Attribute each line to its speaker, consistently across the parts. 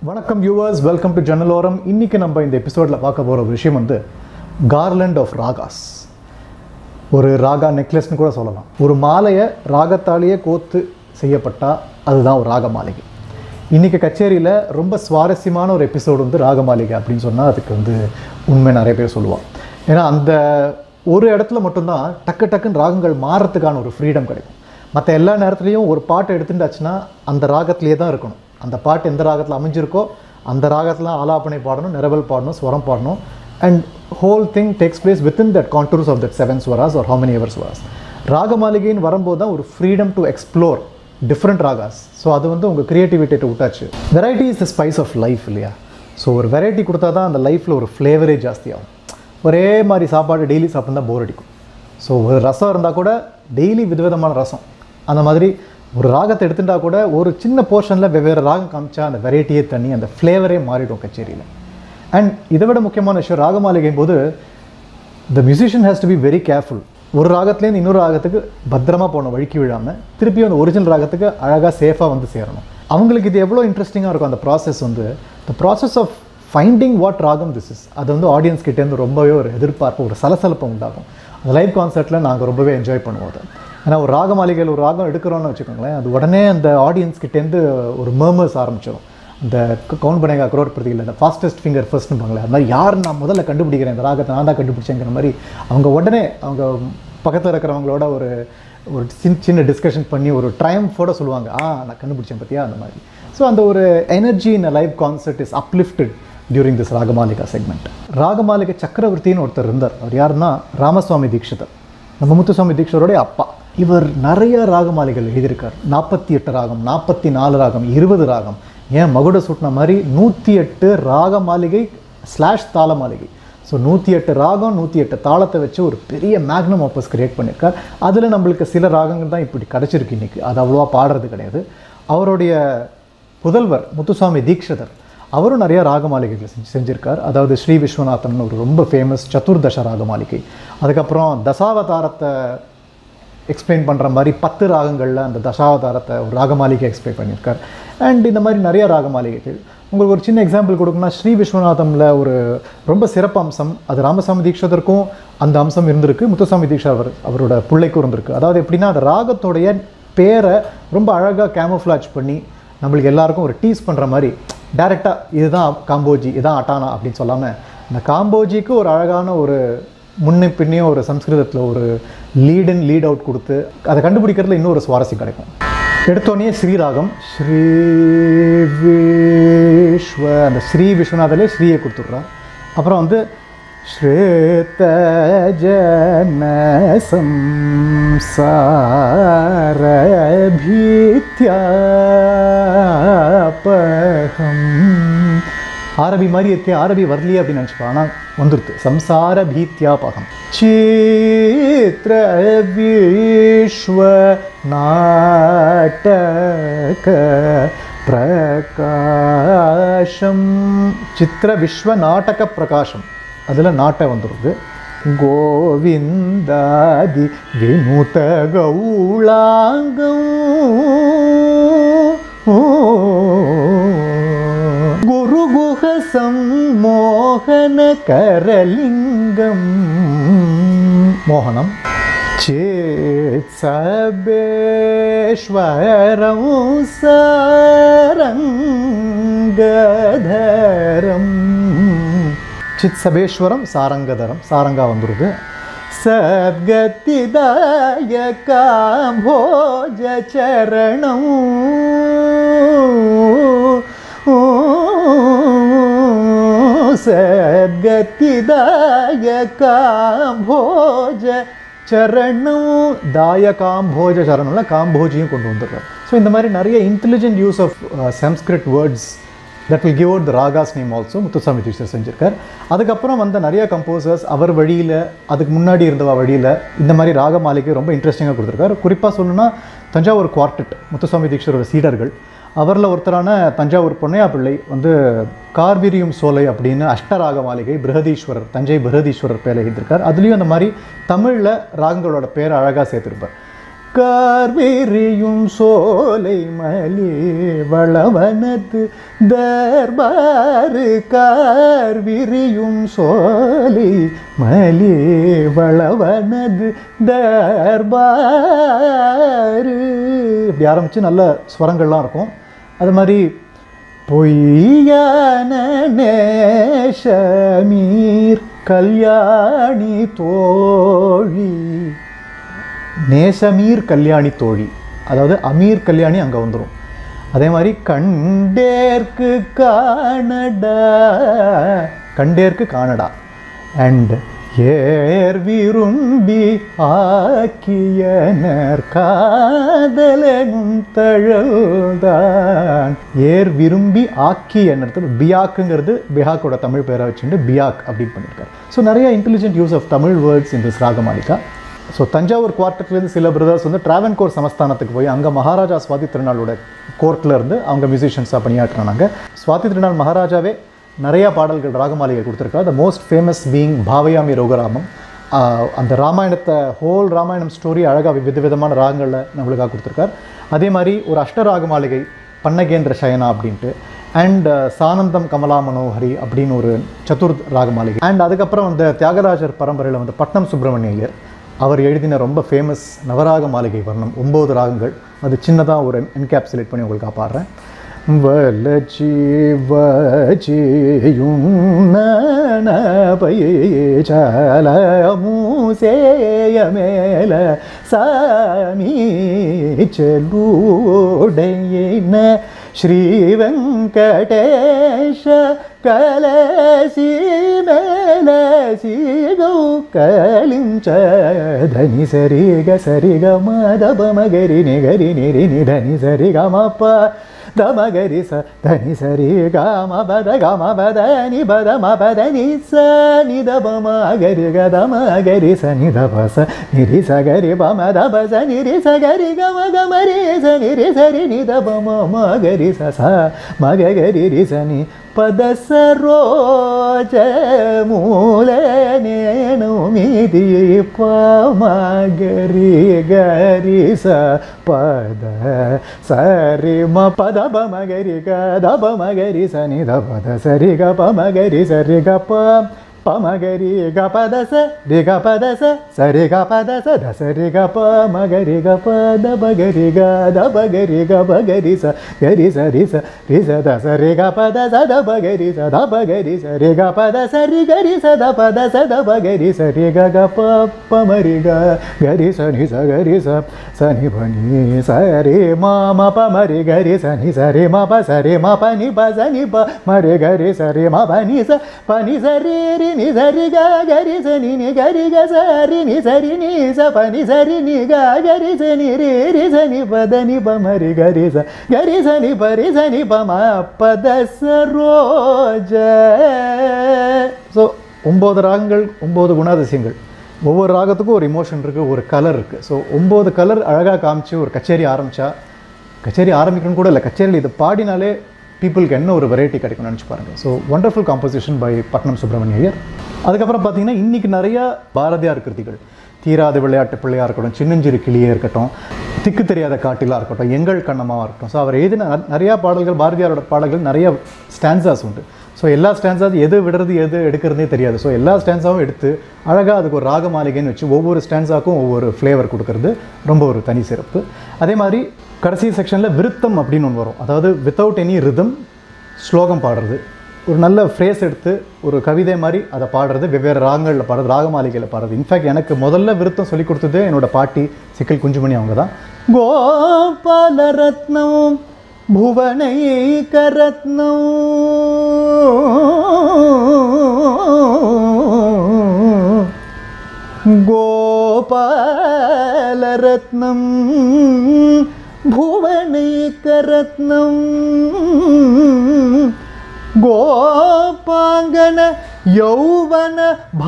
Speaker 1: வணக்கம் viewers welcome to ஜன்னலோரம் இன்னைக்கு நம்ம இந்த எபிசோடில் பார்க்க போகிற ஒரு விஷயம் வந்து கார்லண்ட் ஆஃப் ராகாஸ் ஒரு ராகா நெக்லஸ்னு கூட சொல்லலாம் ஒரு மாலையை ராகத்தாலேயே கோத்து செய்யப்பட்டா அதுதான் ஒரு ராக மாளிகை இன்றைக்கி கச்சேரியில் ரொம்ப சுவாரஸ்யமான ஒரு எபிசோடு வந்து ராக மாளிகை அப்படின்னு சொன்னால் அதுக்கு வந்து உண்மை நிறைய பேர் சொல்லுவான் ஏன்னா அந்த ஒரு இடத்துல மட்டும்தான் டக்கு டக்குன்னு ராகங்கள் மாறுறதுக்கான ஒரு ஃப்ரீடம் கிடைக்கும் மற்ற எல்லா நேரத்துலையும் ஒரு பாட்டு எடுத்துட்டாச்சுன்னா அந்த ராகத்திலே தான் இருக்கணும் அந்த பாட்டு எந்த ராகத்தில் அமைஞ்சிருக்கோ அந்த ராகத்தில் ஆலாப்பனை பாடணும் நிரவல் பாடணும் ஸ்வரம் பாடணும் and whole thing takes place within that contours of that seven swaras or how many ever swaras ராக மாளிகைன்னு வரும்போது தான் ஒரு freedom to explore different ragas so அது வந்து உங்கள் க்ரியேட்டிவிட்டியை விட்டாச்சு variety is the spice of life இல்லையா ஸோ ஒரு வெரைட்டி கொடுத்தா தான் அந்த லைஃப்பில் ஒரு ஃப்ளேவரே ஜாஸ்தியாகும் ஒரே மாதிரி சாப்பாடு டெய்லி சாப்பிட்டா போர் அடிக்கும் ஸோ ஒரு ரசம் இருந்தால் கூட டெய்லி விதவிதமான ரசம் அந்த மாதிரி ஒரு ராகத்தை எடுத்துட்டா கூட ஒரு சின்ன போர்ஷனில் வெவ்வேறு ராகம் காமிச்சா அந்த வெரைட்டியே தண்ணி அந்த ஃப்ளேவரே மாறிடும் கச்சேரியில் அண்ட் இதை விட முக்கியமான விஷயம் ராகமாளிகையும் போது the musician has to be very careful ஒரு ராகத்துலேருந்து இன்னொரு ராகத்துக்கு பத்திரமா போகணும் வழுக்கி விழாமல் திருப்பியும் அந்த ஒரிஜினல் ராகத்துக்கு அழகாக சேஃபாக வந்து சேரணும் அவங்களுக்கு இது எவ்வளோ இன்ட்ரெஸ்டிங்காக இருக்கும் அந்த ப்ராசஸ் வந்து the process of finding what ragam this is அது வந்து ஆடியன்ஸ் கிட்டேருந்து ரொம்பவே ஒரு எதிர்பார்ப்பு ஒரு சலசலப்பை உண்டாகும் அந்த லைவ் கான்சர்ட்டில் நாங்கள் ரொம்பவே என்ஜாய் பண்ணுவோம் அதை ஏன்னா ஒரு ராக மாளிகையில் ஒரு ராகம் எடுக்கிறோன்னு வச்சுக்கோங்களேன் அது உடனே அந்த ஆடியன்ஸ் கிட்டேருந்து ஒரு மர்மர்ஸ் ஆரம்பிச்சிடும் இந்த கவுன் பண்ணேகா குரோர் பிரதியில் இந்த ஃபாஸ்டஸ்ட் ஃபிங்கர் ஃபர்ஸ்ட்னு பாங்களே அது மாதிரி யார் நான் முதல்ல கண்டுபிடிக்கிறேன் இந்த ராகத்தை நான் தான் கண்டுபிடிச்சேங்கிற மாதிரி அவங்க உடனே அவங்க பக்கத்தில் இருக்கிறவங்களோட ஒரு ஒரு சின்ன சின்ன டிஸ்கஷன் பண்ணி ஒரு ட்ரையம்ஃபோட சொல்லுவாங்க ஆ நான் கண்டுபிடிச்சேன் பார்த்தியா அந்த மாதிரி ஸோ அந்த ஒரு energy in live concert is uplifted during this ragamalika segment Ragamalika சக்கரவர்த்தின்னு ஒருத்தர் இருந்தார் அவர் யாருன்னா ராமசுவாமி தீட்சிதர் நம்ம முத்துசுவாமி தீட்சருடைய அப்பா இவர் நிறைய ராகமாலிகள் எழுதியிருக்கார் நாற்பத்தி எட்டு ராகம் நாற்பத்தி நாலு ராகம் இருபது ராகம் ஏன் மகுட சுட்டின மாதிரி நூற்றி எட்டு ராக மாளிகை ஸ்லாஷ் தாள மாளிகை ஸோ நூற்றி எட்டு ராகம் நூற்றி எட்டு தாளத்தை வச்சு ஒரு பெரிய மேக்னம் ஆப்பஸ் கிரியேட் பண்ணியிருக்கார் அதில் நம்மளுக்கு சில ராகங்கள் தான் இப்படி கிடச்சிருக்கு இன்றைக்கி அது அவ்வளோவா பாடுறது கிடையாது அவருடைய புதல்வர் முத்துசுவாமி தீக்ஷதர் அவரும் நிறைய ராகமாளிகைகள் செஞ்சு செஞ்சுருக்கார் அதாவது ஸ்ரீ விஸ்வநாதன் ஒரு ரொம்ப ஃபேமஸ் சதுர்தச ராகமாளிகை அதுக்கப்புறம் தசாவதாரத்தை எக்ஸ்பிளைன் பண்ணுற மாதிரி பத்து ராகங்களில் அந்த தசாவதாரத்தை ஒரு ராகமாளிகை எக்ஸ்பிளைன் பண்ணியிருக்கார் அண்ட் இந்த மாதிரி நிறைய ராகமாளிகைகள் உங்களுக்கு ஒரு சின்ன எக்ஸாம்பிள் கொடுக்கணும்னா ஸ்ரீ விஸ்வநாதமில் ஒரு ரொம்ப சிறப்பு அம்சம் அது ராமசாமி தீட்சதற்கும் அந்த அம்சம் இருந்திருக்கு முத்துசாமி தீட்சா அவர் அவரோட பிள்ளைக்கும் இருந்திருக்கு அதாவது எப்படின்னா அந்த ராகத்தோடைய பேரை ரொம்ப அழகாக கேமோஃப்ளாஜ் பண்ணி நம்மளுக்கு எல்லாருக்கும் ஒரு டீஸ் பண்ணுற மாதிரி டைரெக்டாக இதுதான் காம்போஜி இதுதான் அட்டானா அப்படின்னு சொல்லாமல் இந்த காம்போஜிக்கு ஒரு அழகான ஒரு முன்னே பின்னையும் ஒரு சம்ஸ்கிருதத்தில் ஒரு லீட் அண்ட் லீட் அவுட் கொடுத்து அதை கண்டுபிடிக்கிறதுல இன்னும் ஒரு சுவாரஸ்யம் கிடைக்கும் எடுத்தோடனே ஸ்ரீராகம் ஸ்ரீ விஸ்வ அந்த ஸ்ரீ விஸ்வநாதலே ஸ்ரீயை கொடுத்துட்றார் அப்புறம் வந்து ஸ்ரேத ஜன சம்சாரபீத்யாபகம் ஆரபி மாதிரி இருக்கே ஆரபி வரலையே அப்படின்னு நினச்சிப்பா ஆனால் வந்துருது சம்சார பீத்யாபகம் சித்திர விஸ்வ நாட்டக பிரகாஷம் சித்திர விஸ்வ நாடக பிரகாஷம் அதில் நாட்டை வந்துடுது கோவிந்தாதி வினுத கௌளாங்கம் குருகுஹ சம்மோகன கரலிங்கம் மோகனம் சேத் சபேஸ்வரம் சாரங்கதரம் சித் சபேஸ்வரம் சாரங்கதரம் சாரங்கா வந்துருது சத்கதிதாயகாம்போஜ சரணம் சத்கதிதாயகாம்போஜ சரணம் தாயகாம்போஜ சரணம்ல காம்போஜியும் கொண்டு வந்துடுறோம் ஸோ இந்த மாதிரி நிறைய intelligent use of Sanskrit words that will give out the ragas name also Muthuswami Dikshitar செஞ்சிருக்கார் அதுக்கப்புறம் வந்த நிறைய கம்போசர்ஸ் அவர் வழியில் அதுக்கு முன்னாடி இருந்தவா வழியில் இந்த மாதிரி ராக மாளிகை ரொம்ப இன்ட்ரெஸ்டிங்காக கொடுத்துருக்காரு குறிப்பாக சொல்லணும்னா தஞ்சாவூர் குவார்டெட் முத்துசாமி தீட்சரோட சீடர்கள் அவரில் ஒருத்தரான தஞ்சாவூர் பொன்னையா பிள்ளை வந்து கார்விரியும் சோலை அப்படின்னு அஷ்டராக மாளிகை பிரகதீஸ்வரர் தஞ்சை பிரகதீஸ்வரர் பேரை எழுதியிருக்கார் அதுலேயும் அந்த மாதிரி தமிழில் ராகங்களோட பேரை அழகாக சேர்த்துருப்பார் கார்விரியும் சோலை மலி வளவனத்து தர்பாரு கார்விரியும் சோலை மலி வளவனது தர்பாரு இப்படி ஆரம்பித்து நல்ல ஸ்வரங்கள்லாம் இருக்கும் அது மாதிரி பொய்யான நேஷமீர் கல்யாணி தோழி நேசமீர் கல்யாணி தோழி அதாவது அமீர் கல்யாணி அங்கே வந்துடும் அதே மாதிரி கண்டேற்கு காணடா கண்டேற்கு காணடா அண்ட் ஏர் விரும்பி ஆக்கியனர் காதலனும் தழல்தான் ஏர் விரும்பி ஆக்கியனர் பியாக்குங்கிறது பிஹாக்கோட தமிழ் பேரை வச்சுட்டு பியாக் அப்படின்னு பண்ணியிருக்காரு ஸோ நிறைய intelligent use of Tamil words in this ragamalika so Thanjavur குவார்ட்டர்லேருந்து சில பிரதர்ஸ் வந்து டிராவன்கோர் சமஸ்தானத்துக்கு போய் அங்கே மகாராஜா சுவாதி திருநாளோட கோர்ட்டில் இருந்து அவங்க மியூசிஷியன்ஸாக பணியாற்றினாங்க சுவாதி திருநாள் மகாராஜாவே நிறையா பாடல்கள் ராகமாலிகை கொடுத்துருக்கா the most famous being Bhavayami Raghuramam ஆஹ் அந்த ராமாயணத்தை ஹோல் ராமாயணம் ஸ்டோரி அழகாக விதவிதமான ராகங்களில் நம்மளுக்காக கொடுத்துருக்கார் அதே மாதிரி ஒரு அஷ்டராக மாளிகை பன்னகேந்திர சயனா அப்படின்ட்டு அண்ட் சானந்தம் கமலா மனோஹரி அப்படின்னு ஒரு சதுர்த் ராக மாளிகை அண்ட் அதுக்கப்புறம் அந்த தியாகராஜர் பரம்பரையில் வந்து பட்னம் சுப்பிரமணிய ஐயர் அவர் எழுதின ரொம்ப ஃபேமஸ் நவராக மாளிகை வர்ணம் ஒம்பது ராகங்கள் அது சின்னதாக ஒரு என்கேப்சுலேட் பண்ணி உங்களுக்கு பாடுறேன் மூசேயமேல சாமி చెలుడైన శ్రీ వెంకటేశ కలసి మేలసి గౌ కలించ ధని సరిగ సరిగ మాధవ మగరి నిగరి నిరి ని ధని సరిగ మప దమగరి స ధని సరి గమ బద గమ బద ని బద మ బద ని స ని ద బ మ గరి గ ద మ గరి స ని ద బ స ని రి స గరి బ మ ద బ స ని రి స గరి గ మ గ మ రి స ని రి స రి ని ద బ మ మ గరి స స మ గ గరి రి స ని పద సరోజ మూల నేను మీది ప మ గరి గరి స పద సరి మ పద బ మ గరి గ ద బ మ గరి స ని ద పద సరి గ ప మ గరి సరి గ ప ప మ గరి గ పద స రి గ పద స సరి గ పద స ద సరి గ ప మ గరి గ ప ద బ గరి గ ద బ గరి గ బ గరి స గరి స రి స రి స ద స రి గ పద స ద బ గరి స ద బ గరి స రి గ పద స రి గరి స ద పద స ద బ గరి స రి గ గ ప ప మ రి గ గరి స ని స గరి స స ని భ ని స రి మ మ ప మ రి గరి స ని స రి మ ప స రి మ ప ని ప స ని ప మ రి గరి స రి మ ప ని స ప ని స రి రి ని స రి గ గరి స ని ని గరి గ స రి ని స రి ని స ప ని స రి ని గ గరి స ని రి రి స ని ప ద ని ప మ రి గరి స గరి స ని ప రి స ని ప మ ప ద స ரோஜ ஸோ ஒம்பது ராகங்கள் ஒம்பது குணாதிசயங்கள் ஒவ்வொரு ராகத்துக்கும் ஒரு இமோஷன் இருக்குது ஒரு கலர் இருக்குது ஸோ ஒம்பது கலர் அழகாக காமிச்சு ஒரு கச்சேரி ஆரம்பித்தா கச்சேரி ஆரம்பிக்கணும் கூட இல்லை கச்சேரியில் இது பாடினாலே பீப்புளுக்கு என்ன ஒரு வெரைட்டி கிடைக்கும்னு நினச்சி பாருங்க so wonderful composition by Patnam Subramania Iyer அதுக்கப்புறம் பார்த்தீங்கன்னா இன்றைக்கி நிறையா பாரதியார் கிருதிகள் தீராத விளையாட்டு பிள்ளையாக இருக்கட்டும் சின்னஞ்சிறு கிளியே இருக்கட்டும் திக்கு தெரியாத காட்டிலாக இருக்கட்டும் எங்கள் கண்ணமாவாக இருக்கட்டும் ஸோ அவர் எழுதின ந- நிறையா பாடல்கள் பாரதியாரோட பாடல்கள் நிறைய ஸ்டான்சாஸ் உண்டு ஸோ எல்லா ஸ்டான்ஸாஸ் எது விடுறது எது எடுக்கிறதே தெரியாது ஸோ எல்லா ஸ்டான்ஸாவும் எடுத்து அழகாக அதுக்கு ஒரு ராக மாளிகைன்னு வச்சு ஒவ்வொரு ஸ்டான்ஸாக்கும் ஒவ்வொரு ஃப்ளேவர் கொடுக்கறது ரொம்ப ஒரு தனி சிறப்பு அதே மாதிரி கடைசி செக்ஷனில் விருத்தம் அப்படின்னு ஒன்று வரும் அதாவது வித்தவுட் எனி ரிதம் ஸ்லோகம் பாடுறது ஒரு நல்ல ஃப்ரேஸ் எடுத்து ஒரு கவிதை மாதிரி அதை பாடுறது வெவ்வேறு ராகங்களில் பாடுறது ராக மாளிகையில் பாடுறது இன்ஃபேக்ட் எனக்கு முதல்ல விருத்தம் சொல்லி கொடுத்ததே என்னோட பாட்டி சிக்கல் குஞ்சுமணி அவங்க தான் கோபால ரத்னம் புவனை கரத்னம் கோபாலரத்னம் புவனைக்கரத்னம் கோபாங்கன யௌவன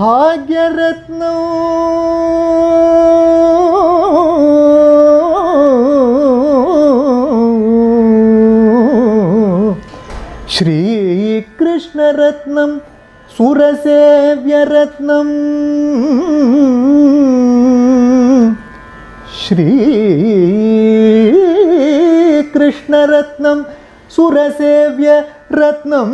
Speaker 1: பாக்யரத்னம் श्रीकृष्णरत्नं सुरसेव्यरत्नं श्रीकृष्णरत्नं सुरसेव्य रत्नम्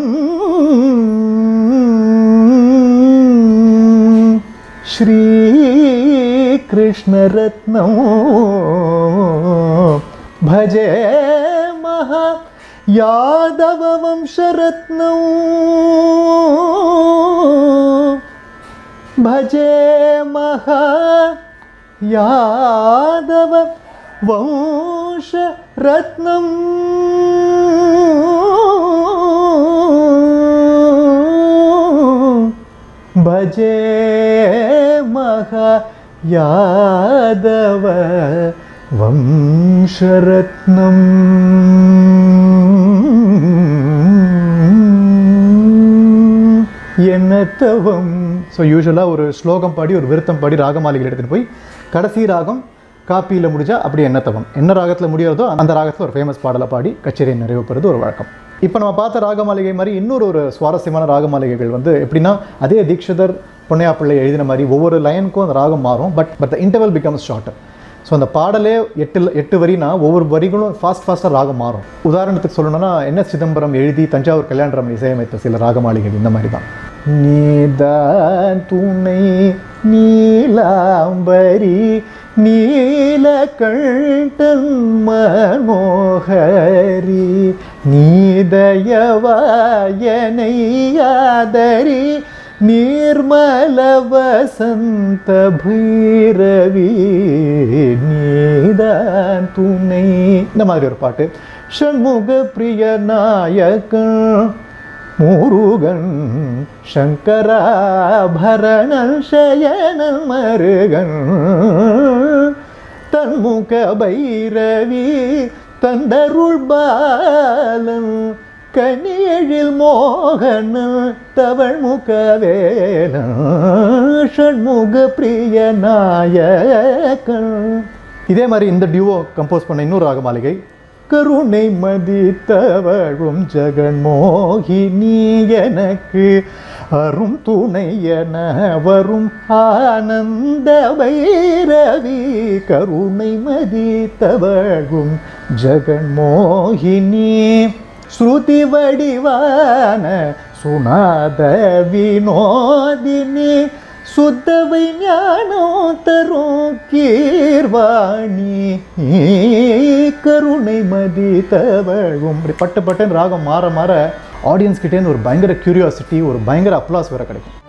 Speaker 1: श्रीकृष्णरत्नं भजे महा यादववंशरत्नम् भजे महा यादव वंशरत्नम् भजे महा यादव வம்சரத்னம் என்னத்தவம் ஸோ யூஸ்வலாக ஒரு ஸ்லோகம் பாடி ஒரு விருத்தம் பாடி ராகமாலிகள் எடுத்துகிட்டு போய் கடைசி ராகம் காப்பியில் முடிஞ்சா அப்படி என்னத்தவம் என்ன ராகத்தில் முடியறதோ அந்த ராகத்தில் ஒரு ஃபேமஸ் பாடலை பாடி கச்சேரியை நிறைவு பெறுறது ஒரு வழக்கம் இப்போ நம்ம பார்த்த ராகமாளிகை மாதிரி இன்னொரு ஒரு சுவாரஸ்யமான ராகமாளிகைகள் வந்து எப்படின்னா அதே தீக்ஷிதர் பொன்னையா பிள்ளை எழுதின மாதிரி ஒவ்வொரு லைனுக்கும் அந்த ராகம் மாறும் but but the interval becomes shorter so அந்த பாடலே எட்டு எட்டு வரினா ஒவ்வொரு வரிகளும் ஃபாஸ்ட் ஃபாஸ்ட்டாக ராகம் மாறும் உதாரணத்துக்கு சொல்லணும்னா என் எஸ் சிதம்பரம் எழுதி தஞ்சாவூர் கல்யாணராமன் இசையமைத்த சில ராகமாளிகள் இந்த மாதிரி தான் நீதான் துணை நீலாம்பரி நீலகண்டன் மனோகரி நீதயவாயனை ஆதரி நீர்மல வசந்த பைரவி நீதான் துணை இந்த மாதிரி ஒரு பாட்டு ஷண்முக பிரிய நாயகன் முருகன் சங்கராபரணன் சயனன் மருகன் தன்முக பைரவி தந்தருள் பாலன் கனியழில் மோகனன் தவள் முகவேலன் ஷண்முக பிரிய நாயகன் இதே மாதிரி இந்த டியூவோ கம்போஸ் பண்ண இன்னொரு ராக மாளிகை கருணை மதித்தவழும் ஜெகன்மோகினி எனக்கு அரும் துணை என வரும் ஆனந்த பைரவி கருணை மதித்தவழும் ஜெகன்மோகினி ஸ்ருதி வடிவான சுனாத வினோதினி சுத்தவை ஞானம் தரும் கீர்வாணி கருணை மதி தவழும் இப்படி பட்டு பட்டுன்னு ராகம் மாற மாற ஆடியன்ஸ் கிட்டேருந்து ஒரு பயங்கர கியூரியாசிட்டி ஒரு பயங்கர அப்ளாஸ் வேற கிடைக்கும்